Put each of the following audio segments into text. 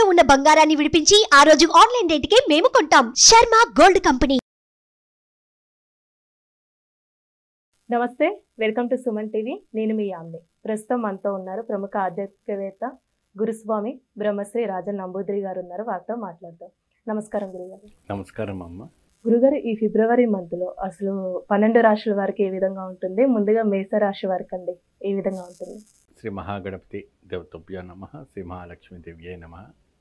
తాకట్టులో ఉన్న బంగారాన్ని విడిపించి ఆ రోజు ఆన్లైన్ రేటుకే మేము కొంటాం Sharma gold company namaste welcome to Suman TV నేను మీ యామ్ని ప్రస్తుతం మనతో ఉన్నారు ప్రముఖ ఆధ్యాత్మికవేత్త గురుస్వామి బ్రహ్మశ్రీ రాజన్ నంబూద్రి గారు ఉన్నారు వారితో మాట్లాడదాం నమస్కారం గురుగారు నమస్కారం అమ్మ గురుగారు ఈ ఫిబ్రవరి మంత్లో అసలు పన్నెండు రాశుల వారికి ఏ విధంగా ఉంటుంది ముందుగా మేష రాశి వారికి అండి ఏ విధంగా ఉంటుంది శ్రీ మహాగణపతి దేవతభ్యో నమ శ్రీ మహాలక్ష్మి దివ్యే నమ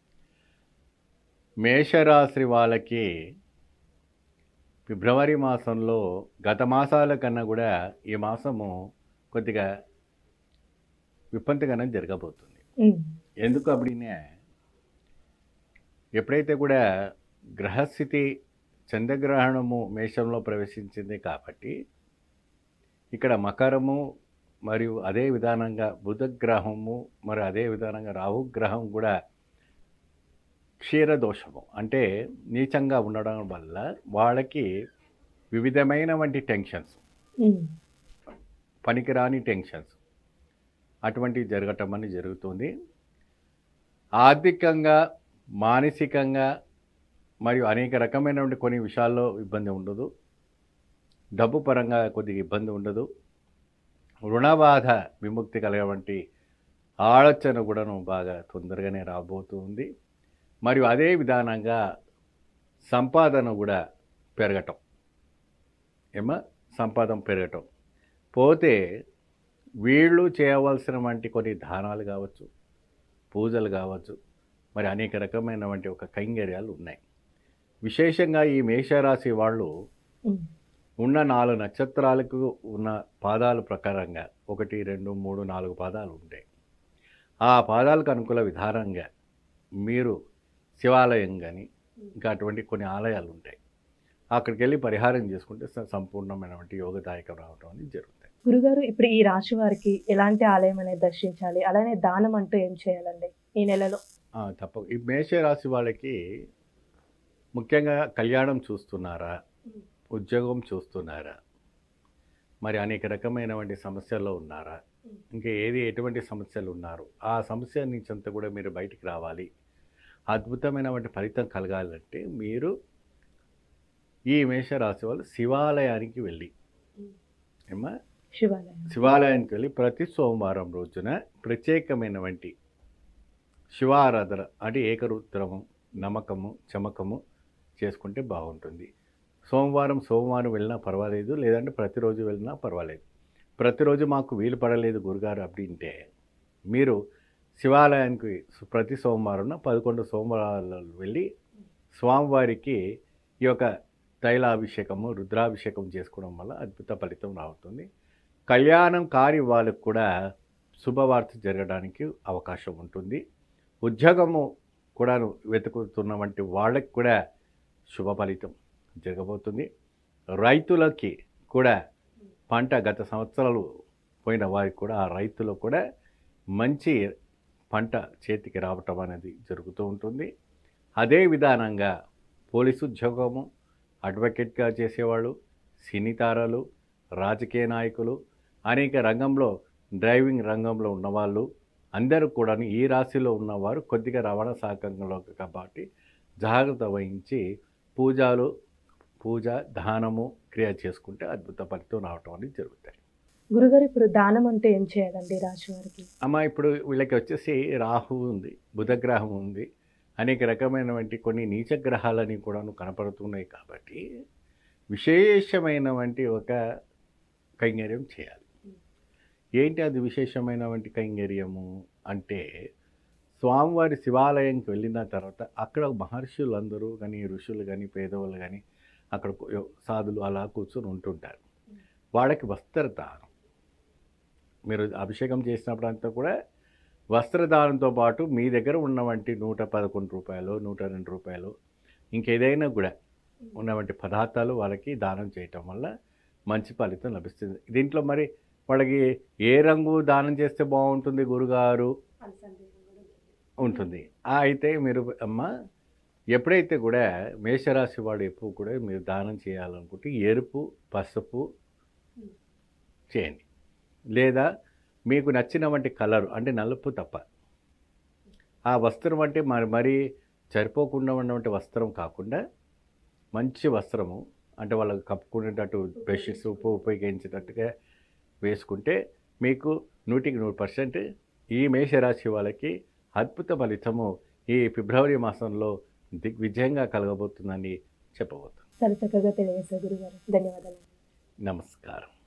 మేషరాశి వాళ్ళకి ఫిబ్రవరి మాసంలో గత మాసాల కన్నా కూడా ఈ మాసము కొద్దిగా విపంతిగానే జరగబోతుంది ఎందుకు అప్పుడినే ఎప్పుడైతే కూడా గ్రహస్థితి చంద్రగ్రహణము మేషంలో ప్రవేశించింది కాబట్టి ఇక్కడ మకరము మరియు అదే విధానంగా బుధగ్రహము మరి అదే విధానంగా రాహుగ్రహం కూడా క్షీరదోషము అంటే నీచంగా ఉండడం వల్ల వాళ్ళకి వివిధమైనటువంటి టెన్షన్స్ పనికిరాని టెన్షన్స్ అటువంటివి జరగటం అని జరుగుతుంది ఆర్థికంగా మానసికంగా మరియు అనేక రకమైనటువంటి కొన్ని విషయాల్లో ఇబ్బంది ఉండదు డబ్బు పరంగా కొద్దిగా ఇబ్బంది ఉండదు రుణబాధ విముక్తి కలిగేటువంటి ఆలోచన కూడాను బాగా తొందరగానే రాబోతుంది మరియు అదే విధానంగా సంపాదన కూడా పెరగటం ఏమో సంపాదన పెరగటం పోతే వీళ్ళు చేయవలసిన వంటి కొన్ని దానాలు కావచ్చు పూజలు కావచ్చు మరి అనేక రకమైనటువంటి ఒక కైంగర్యాలు ఉన్నాయి విశేషంగా ఈ మేషరాశి వాళ్ళు ఉన్న నాలుగు నక్షత్రాలకు ఉన్న పాదాల ప్రకారంగా ఒకటి రెండు మూడు నాలుగు పాదాలు ఉంటాయి ఆ పాదాలకు అనుకూల విధానంగా మీరు శివాలయం కానీ ఇంకా అటువంటి కొన్ని ఆలయాలు ఉంటాయి అక్కడికి వెళ్ళి పరిహారం చేసుకుంటే స- సంపూర్ణమైనటువంటి యోగదాయకం రావడం అనేది జరుగుతాయి గురుగారు ఇప్పుడు ఈ రాశి వారికి ఎలాంటి ఆలయం అనేది దర్శించాలి అలానే దానం అంటూ ఏం చేయాలండి ఈ నెలలో ఆ, తప్ప ఈ మేషరాశి వాళ్ళకి ముఖ్యంగా కళ్యాణం చూస్తున్నారా ఉద్యోగం చూస్తున్నారా మరి అనేక రకమైనటువంటి సమస్యల్లో ఉన్నారా ఇంకా ఏది ఎటువంటి సమస్యలు ఉన్నారు ఆ సమస్య నుంచి అంతా కూడా మీరు బయటికి రావాలి అద్భుతమైనటువంటి ఫలితం కలగాలంటే మీరు ఈ మేషరాశి వాళ్ళు శివాలయానికి వెళ్ళి ఏమా శివాలయం శివాలయానికి వెళ్ళి ప్రతి సోమవారం రోజున ప్రత్యేకమైనటువంటి శివారాధన అంటే ఏకరుద్రము నమ్మకము చమకము చేసుకుంటే బాగుంటుంది సోమవారం సోమవారం వెళ్ళినా పర్వాలేదు లేదంటే ప్రతిరోజు వెళ్ళినా పర్వాలేదు ప్రతిరోజు మాకు వీలు పడలేదు గురుగారు அப்படிంటే మీరు శివాలయానికి ప్రతి సోమవారం పదకొండు సోమవారాలు వెళ్ళి స్వామివారికి ఈ యొక్క తైలాభిషేకము రుద్రాభిషేకం చేసుకోవడం వల్ల అద్భుత ఫలితం రావుతుంది కళ్యాణం కాని వాళ్ళకు కూడా శుభవార్త జరగడానికి అవకాశం ఉంటుంది ఉద్యోగము కూడా వెతుకుతున్న వంటి వాళ్ళకి కూడా శుభ ఫలితం జరగబోతుంది రైతులకి కూడా పంట గత సంవత్సరాలు పోయిన వారికి కూడా ఆ రైతులకు కూడా మంచి పంట చేతికి రావటం అనేది జరుగుతూ ఉంటుంది అదే విధానంగా పోలీసు ఉద్యోగము అడ్వకేట్గా చేసేవాళ్ళు సినీ తారలు రాజకీయ నాయకులు అనేక రంగంలో డ్రైవింగ్ రంగంలో ఉన్నవాళ్ళు అందరూ కూడా ఈ రాశిలో ఉన్నవారు కొద్దిగా రవాణా శాఖంలో కాబట్టి జాగ్రత్త వహించి పూజలు పూజ దానము క్రియ చేసుకుంటే అద్భుత ఫలితం రావటం అనేది జరుగుతాయి గురుగారు ఇప్పుడు దానం అంటే ఏం చేయాలండి ఈ రాశి వారికి అమ్మ ఇప్పుడు వీళ్ళకి వచ్చేసి రాహు ఉంది బుధగ్రహం ఉంది అనేక రకమైనటువంటి కొన్ని నీచ గ్రహాలని కూడాను కనపడుతున్నాయి కాబట్టి విశేషమైనటువంటి ఒక కైంగర్యం చేయాలి ఏంటి అది విశేషమైనటువంటి కైంగర్యము అంటే స్వామివారి శివాలయంకి వెళ్ళిన తర్వాత అక్కడ మహర్షులందరూ కానీ ఋషులు కానీ పేదవాళ్ళు కానీ అక్కడ కూ- సాధులు అలా కూర్చొని ఉంటుంటారు వాళ్ళకి వస్త్రదానం మీరు అభిషేకం చేసినప్పుడు అంతా కూడా వస్త్రదానంతో పాటు మీ దగ్గర ఉన్నవంటి నూట పదకొండు రూపాయలు నూట రెండు రూపాయలు ఇంకేదైనా కూడా ఉన్నవంటి పదార్థాలు వాళ్ళకి దానం చేయటం వల్ల మంచి ఫలితం లభిస్తుంది దీంట్లో మరి వాళ్ళకి ఏ రంగు దానం చేస్తే బాగుంటుంది గురుగారు ఉంటుంది ఆ అయితే మీరు అమ్మ ఎప్పుడైతే కూడా మేషరాశి వాడు ఎప్పుడు కూడా మీరు దానం చేయాలనుకుంటే ఎరుపు పసుపు చేయండి లేదా మీకు నచ్చిన వంటి కలరు అంటే నలుపు తప్ప ఆ వస్త్రం అంటే మరి మరీ సరిపోకుండా ఉన్నటువంటి వస్త్రం కాకుండా మంచి వస్త్రము అంటే వాళ్ళకి కప్పుకునేటట్టు బెడ్షీట్స్ ఉప ఉపయోగించేటట్టుగా వేసుకుంటే మీకు నూటికి నూరు పర్సెంట్ ఈ మేషరాశి వాళ్ళకి అద్భుత ఫలితము ఈ ఫిబ్రవరి మాసంలో దిగ్విజయంగా కలగబోతుందని చెప్పబోతుంది చాలా చక్కగా తెలియజేశారు గురుగారు ధన్యవాదాలు నమస్కారం